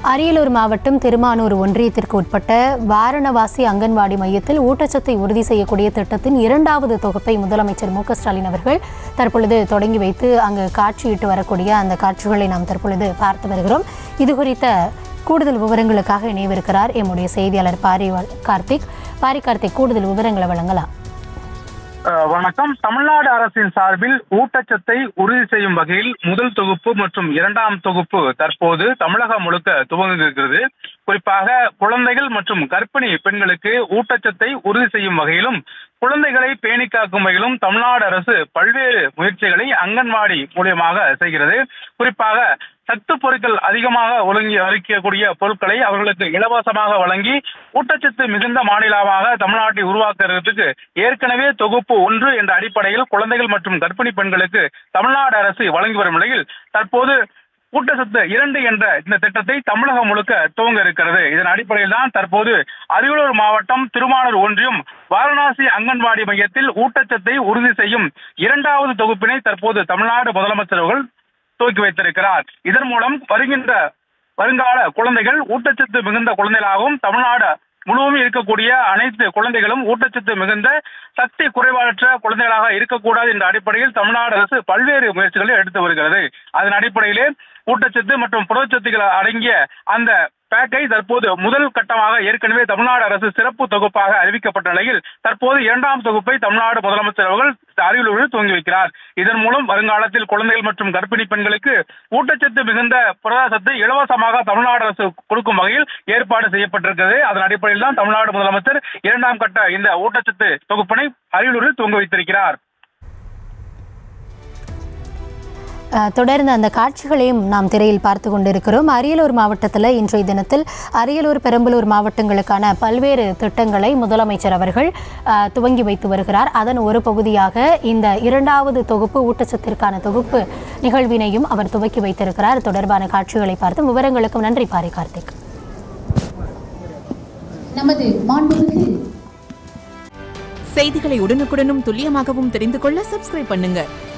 அரியலூர் மாவட்டம் திருமானூர் ஒன்றியத்திற்கு உட்பட்ட வாரணவாசி அங்கன்வாடி மையத்தில் ஊட்டச்சத்தை உறுதி செய்யக்கூடிய திட்டத்தின் இரண்டாவது தொகுப்பை முதலமைச்சர் மு க ஸ்டாலின் அவர்கள் தற்பொழுது தொடங்கி வைத்து அங்கு காட்சியிட்டு வரக்கூடிய அந்த காட்சிகளை நாம் தற்பொழுது பார்த்து வருகிறோம் இது குறித்த கூடுதல் விவரங்களுக்காக இணையவிருக்கிறார் எம்முடைய செய்தியாளர் பாரி கார்த்திக் பாரி கார்த்திக் கூடுதல் விவரங்களை வழங்கலாம் அஹ் வணக்கம் தமிழ்நாடு அரசின் சார்பில் ஊட்டச்சத்தை உறுதி செய்யும் வகையில் முதல் தொகுப்பு மற்றும் இரண்டாம் தொகுப்பு தற்போது தமிழகம் முழுக்க துவங்கியிருக்கிறது குறிப்பாக குழந்தைகள் மற்றும் கர்ப்பிணி பெண்களுக்கு ஊட்டச்சத்தை உறுதி செய்யும் வகையிலும் குழந்தைகளை பேணி காக்கும் வகையிலும் தமிழ்நாடு அரசு பல்வேறு முயற்சிகளை அங்கன்வாடி மூலியமாக செய்கிறது குறிப்பாக சத்து பொருட்கள் அதிகமாக ஒழுங்கி அளிக்கக்கூடிய பொருட்களை அவர்களுக்கு இலவசமாக வழங்கி ஊட்டச்சத்து மிகுந்த மாநிலமாக தமிழ்நாட்டை உருவாக்குறதுக்கு ஏற்கனவே தொகுப்பு ஒன்று என்ற அடிப்படையில் குழந்தைகள் மற்றும் கர்ப்பிணி பெண்களுக்கு தமிழ்நாடு அரசு வழங்கி வரும் நிலையில் தற்போது ஊட்டச்சத்து இரண்டு என்ற இந்த திட்டத்தை தமிழகம் முழுக்க துவங்க இருக்கிறது இதன் அடிப்படையில் தான் தற்போது அரியலூர் மாவட்டம் திருமானூர் ஒன்றியம் வாரணாசி அங்கன்வாடி மையத்தில் ஊட்டச்சத்தை உறுதி செய்யும் இரண்டாவது தொகுப்பினை தற்போது தமிழ்நாடு முதலமைச்சர் அவர்கள் துவக்கி வைத்திருக்கிறார் இதன் மூலம் வருகின்ற வருங்கால குழந்தைகள் ஊட்டச்சத்து மிகுந்த குழந்தைகளாகவும் தமிழ்நாடு முழுவதும் இருக்கக்கூடிய அனைத்து குழந்தைகளும் ஊட்டச்சத்து மிகுந்த சக்தி குறைபாடற்ற குழந்தைகளாக இருக்கக்கூடாது என்ற அடிப்படையில் தமிழ்நாடு அரசு பல்வேறு முயற்சிகளை எடுத்து வருகிறது அதன் அடிப்படையிலே ஊட்டச்சத்து மற்றும் புரதச்சத்துக்கள் அடங்கிய அந்த பேக்கை தற்போது முதல் கட்டமாக ஏற்கனவே தமிழ்நாடு அரசு சிறப்பு தொகுப்பாக அறிவிக்கப்பட்ட நிலையில் தற்போது இரண்டாம் தொகுப்பை தமிழ்நாடு முதலமைச்சர் அவர்கள் அரியலூரில் துவங்கி வைக்கிறார் இதன் மூலம் வருங்காலத்தில் குழந்தைகள் மற்றும் கர்ப்பிணி பெண்களுக்கு ஊட்டச்சத்து மிகுந்த புரதச்சத்தை இலவசமாக தமிழ்நாடு அரசு கொடுக்கும் வகையில் ஏற்பாடு செய்யப்பட்டிருக்கிறது அதன் அடிப்படையில் தான் தமிழ்நாடு முதலமைச்சர் இரண்டாம் கட்ட இந்த ஊட்டச்சத்து தொகுப்பினை அரியலூரில் துவங்க வைத்திருக்கிறார் அஹ், தொடர்ந்து அந்த காட்சிகளையும் நாம் திரையில் பார்த்து கொண்டிருக்கிறோம் அரியலூர் மாவட்டத்தில் இன்றைய தினத்தில் அரியலூர் பெரம்பலூர் மாவட்டங்களுக்கான பல்வேறு திட்டங்களை முதலமைச்சர் அவர்கள் அஹ், துவங்கி வைத்து வருகிறார் அதன் ஒரு பகுதியாக இந்த இரண்டாவது தொகுப்பு ஊட்டச்சத்திற்கான தொகுப்பு நிகழ்வினையும் அவர் துவக்கி வைத்திருக்கிறார் தொடர்பான காட்சிகளை பார்த்து விவரங்களுக்கும் நன்றி பாரி கார்த்திக் நமது மாண்புமிகு செய்திகளை உடனுக்குடனும் துல்லியமாகவும் தெரிந்து கொள்ள சப்ஸ்கிரைப் பண்ணுங்க